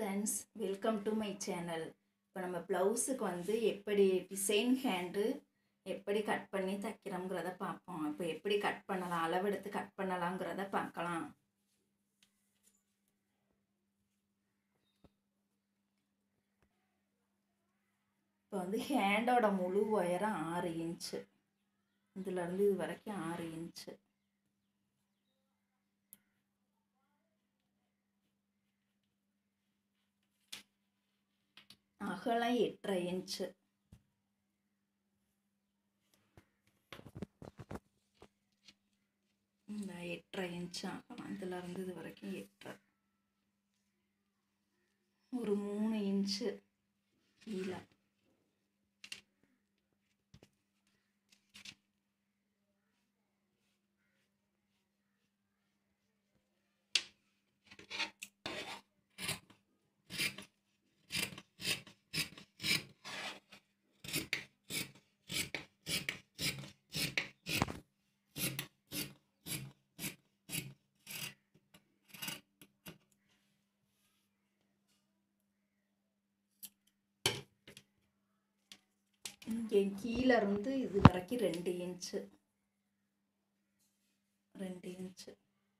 friends welcome to my channel இப்போ நம்ம ப்ளவுஸுக்கு வந்து எப்படி டிசைன் ஹேண்டு எப்படி கட் பண்ணி தைக்கிறோங்கிறத பார்ப்போம் இப்போ எப்படி கட் பண்ணலாம் அளவெடுத்து கட் பண்ணலாங்கிறத பார்க்கலாம் இப்போ வந்து ஹேண்டோட முழு உயரம் ஆறு இன்ச்சு இதுலேருந்து இது வரைக்கும் ஆறு இன்ச்சு அகலம் எட்டரை இன்ச்சு இந்த எட்டரை இன்ச்சு அகலம் இதில் இருந்து இது வரைக்கும் எட்டரை ஒரு மூணு இன்ச்சு கீழே இங்கே கீழே இருந்து இது வரைக்கும் ரெண்டு இன்ச்சு ரெண்டு இன்ச்சு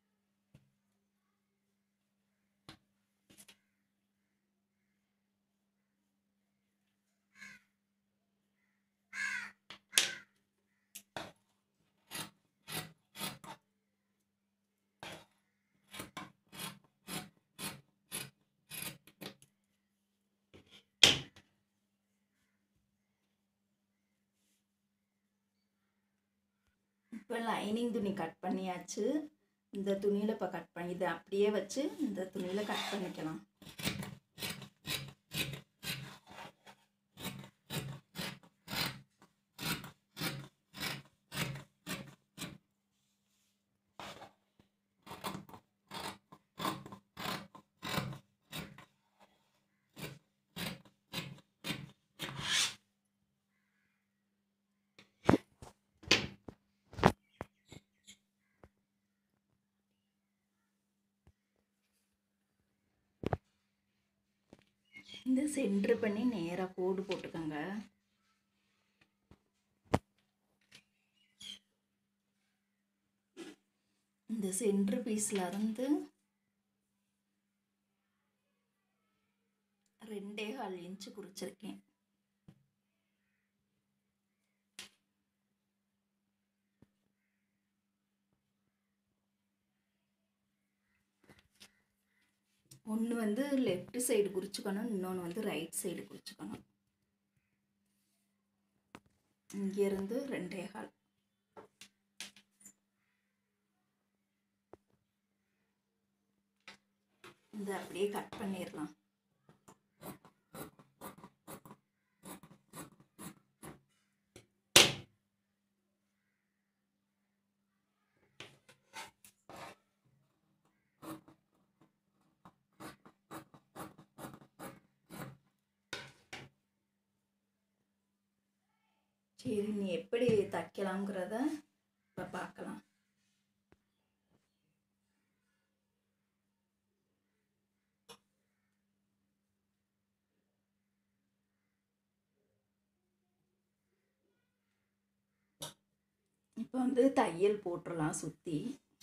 இப்போ லைனிங் துணி கட் பண்ணியாச்சு இந்த துணியில் இப்போ கட் பண்ணி இதை அப்படியே வச்சு இந்த துணியில் கட் பண்ணிக்கலாம் இந்த சென்ட்ரு பண்ணி நேராக கோடு போட்டுக்கோங்க இந்த சென்ட்ரு பீஸில் இருந்து ரெண்டே கால் இன்ச்சு குறிச்சிருக்கேன் ஒன்று வந்து லெஃப்ட் சைடு குறிச்சிக்கணும் இன்னொன்று வந்து ரைட் சைடு குறிச்சிக்கணும் இங்கேருந்து ரெண்டே கால் இந்த அப்படியே கட் பண்ணிடலாம் சரி நீ எப்படி தைக்கலாங்கிறத இப்போ பார்க்கலாம் இப்போ வந்து தையல் போட்டுடலாம் சுற்றி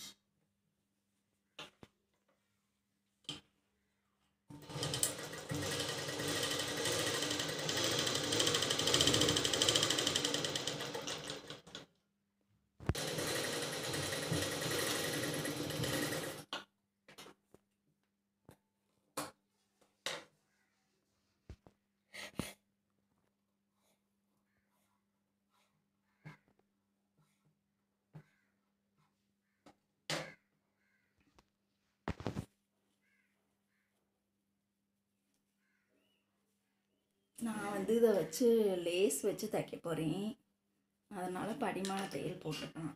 நான் வந்து இதை வச்சு லேஸ் வச்சு தைக்க போகிறேன் அதனால் படிமான தையல் போட்டுக்கலாம்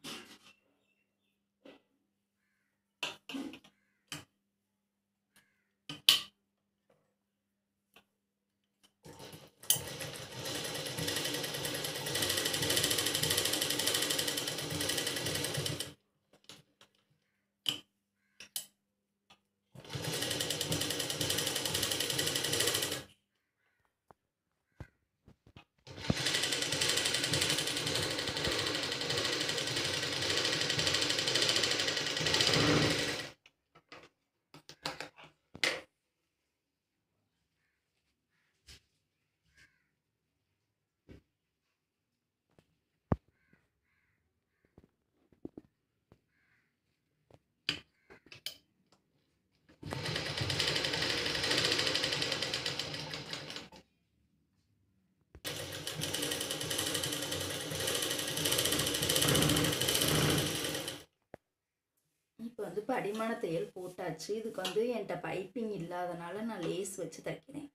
இப்போ வந்து படிமான தையல் போட்டாச்சு இதுக்கு வந்து என்கிட்ட பைப்பிங் இல்லாதனால நான் லேஸ் வச்சு தைக்கிறேன்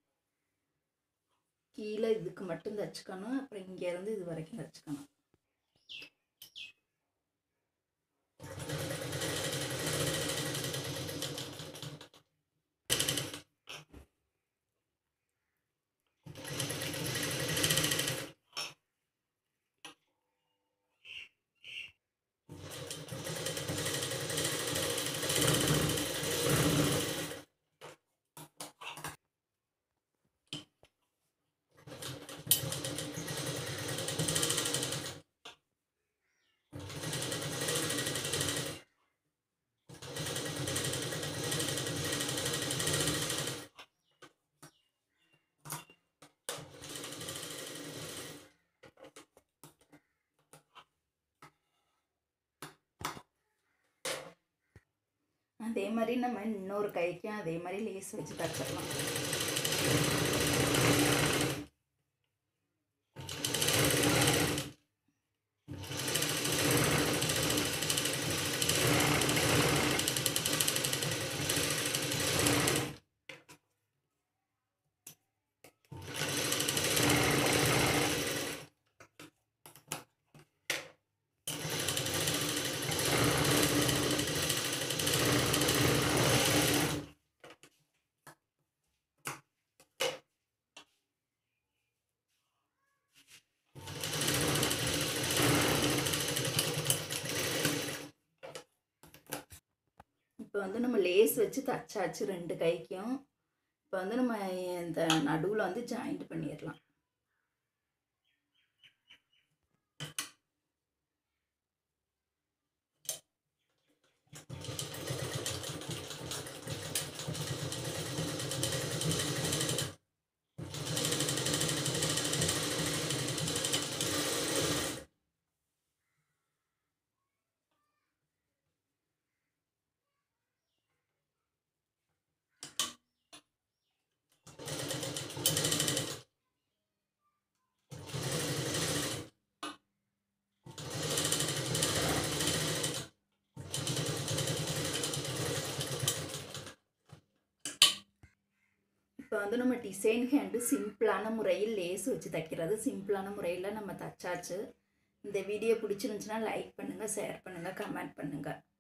கீழே இதுக்கு மட்டும் தைச்சுக்கணும் அப்புறம் இங்கேருந்து இது வரைக்கும் தைச்சுக்கணும் அதே மாதிரி நம்ம இன்னொரு கைக்கும் அதே மாதிரி லேஸ் வச்சு தச்சிடலாம் இப்போ வந்து நம்ம லேஸ் வச்சு தச்சாச்சு ரெண்டு கைக்கும் இப்போ வந்து நம்ம இந்த நடுவில் வந்து ஜாயிண்ட் பண்ணிடலாம் இப்போ வந்து நம்ம டிசைன் ஹேண்டு சிம்பிளான முறையில் லேஸ் வச்சு தைக்கிறது சிம்பிளான முறையில் நம்ம தச்சாச்சு இந்த வீடியோ பிடிச்சிருந்துச்சுன்னா லைக் பண்ணுங்கள் ஷேர் பண்ணுங்கள் கமெண்ட் பண்ணுங்கள்